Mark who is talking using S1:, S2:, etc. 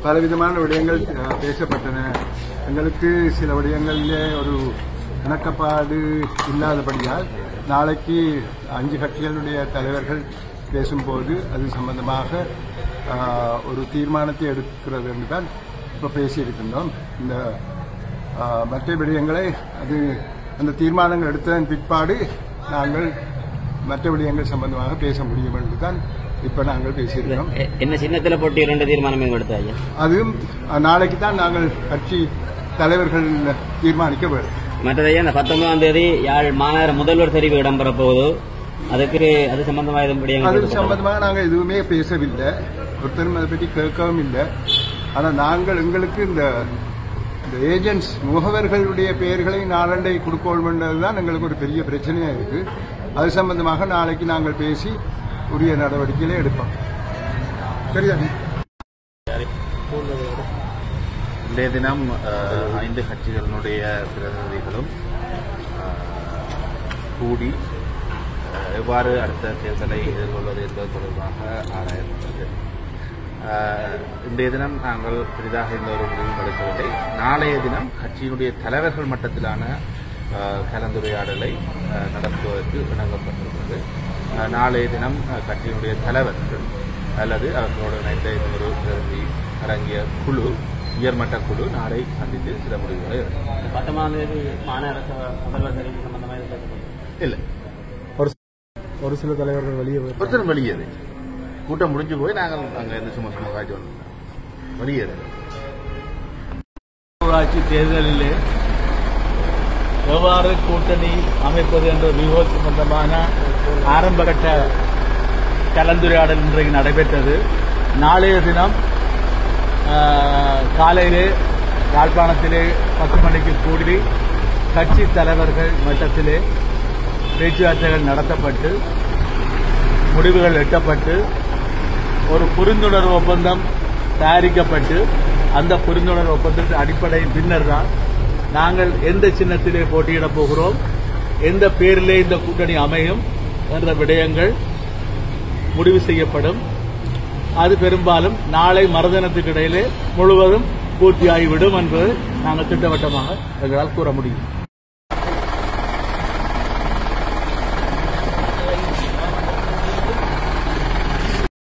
S1: பலவிதமான விடயங்கள் அஹ், பேசப்பட்டன எங்களுக்கு சில விடயங்களிலே ஒரு இணக்கப்பாடு இல்லாதபடியால் நாளைக்கு அஞ்சு கட்சிகளுடைய தலைவர்கள் பேசும்போது அது சம்பந்தமாக அஹ், ஒரு தீர்மானத்தை எடுக்கிறது என்று தான் இப்போ பேசியிருக்கின்றோம் இந்த அஹ், மற்ற விடயங்களை அது அந்த தீர்மானங்கள் எடுத்ததன் பிற்பாடு நாங்கள் மற்ற விடயங்கள் சம்பந்தமாக பேச முடியும் என்று தான் இப்போ நாங்கள் பேசியிருக்கிறோம்
S2: எ- என்ன சின்னத்துல போட்டி இரண்டு தீர்மானம் எதுவும் எடுத்தாங்க
S1: அதுவும் அஹ், நாளைக்கு தான் நாங்கள் கட்சி தலைவர்கள் தீர்மானிக்க வேண்டும்
S2: மற்றதையா இந்த பத்தொன்பதாம் தேதி யாழ் மாநகர முதல்வர் தெரிவு இடம்பெற போகுது அதுக்கு அது சம்பந்தமா எதுவும்
S1: அது
S2: விடயங்கள்
S1: சம்பந்தமாக நாங்கள் எதுவுமே பேசவில்லை ஒருத்தரும் அதை பற்றி கேட்கவும் இல்லை ஆனால் நாங்கள் எங்களுக்கு இந்த இந்த ஏஜென்ட்ஸ் முகவர்களுடைய பெயர்களை நாளண்டை கொடுக்கணும் தான் எங்களுக்கு ஒரு பெரிய பிரச்சனையாக இருக்கு அது சம்பந்தமாக நாளைக்கு நாங்கள் பேசி உரிய நடவடிக்கைகளை எடுப்போம் சரியா
S3: இன்றைய தினம் அஹ், ஐந்து கட்சிகளினுடைய பிரதிநிதிகளும் அஹ், கூடி அஹ், எவ்வாறு அடுத்த தேர்தலை எதிர்கொள்வது என்பது தொடர்பாக ஆராயப்பட்டது அஹ், இன்றைய தினம் நாங்கள் பெரிதாக இந்த ஒரு முடிவும் எடுக்கவில்லை நாளைய தினம் கட்சியினுடைய தலைவர்கள் மட்டத்திலான அஹ், கலந்துரையாடலை அஹ், நடத்துவதற்கு இணங்கப்பட்டிருக்கிறது அஹ், நாளைய தினம் அஹ், கட்சியினுடைய தலைவர்கள் அல்லது அவர்களோடு இணைந்த இன்னொரு பிரதிநிதி அடங்கிய குழு உயர்மட்ட குழு நாளை சந்தித்து சில முடிவுகளை எடுக்கும்
S2: பத்தொன்பதாம் தேதி மாநகர சபை முதல்வர் தெரிவு சம்பந்தமா எதுவும் பேசப்படுது
S3: இல்லை
S1: ஒரு சில தலைவர்கள் வெளியே
S3: ஒருத்தர் வெளியேறு கூட்டம் முடிஞ்சு போய் நாங்கள் அங்கே இருந்து சும்மா சும்மா காய்ச்சி வந்தோம் வெளியேறு
S4: உள்ளாட்சி தேர்தலிலே எவ்வாறு கூட்டணி அமைப்பது என்ற வியூக சம்பந்தமான ஆரம்பகட்ட கலந்துரையாடல் இன்றைக்கு நடைபெற்றது நாளைய தினம் ஆஹ், காலையிலே யாழ்ப்பாணத்திலே பத்து மணிக்கு கூடி கட்சி தலைவர்கள் மட்டத்திலே பேச்சுவார்த்தைகள் நடத்தப்பட்டு முடிவுகள் எட்டப்பட்டு ஒரு புரிந்துணர்வு ஒப்பந்தம் தயாரிக்கப்பட்டு அந்த புரிந்துணர்வு ஒப்பந்தத்தின் அடிப்படையின் பின்னர் தான் நாங்கள் எந்த சின்னத்திலே போட்டியிடப் போகிறோம் எந்த பேரிலே இந்த கூட்டணி அமையும் என்ற விடயங்கள் முடிவு செய்யப்படும் அது பெரும்பாலும் நாளை மறுதினத்துக்கு இடையிலே முழுவதும் பூர்த்தியாகிவிடும் என்பது நாங்கள் திட்டவட்டமாக எங்களால் கூற முடியும்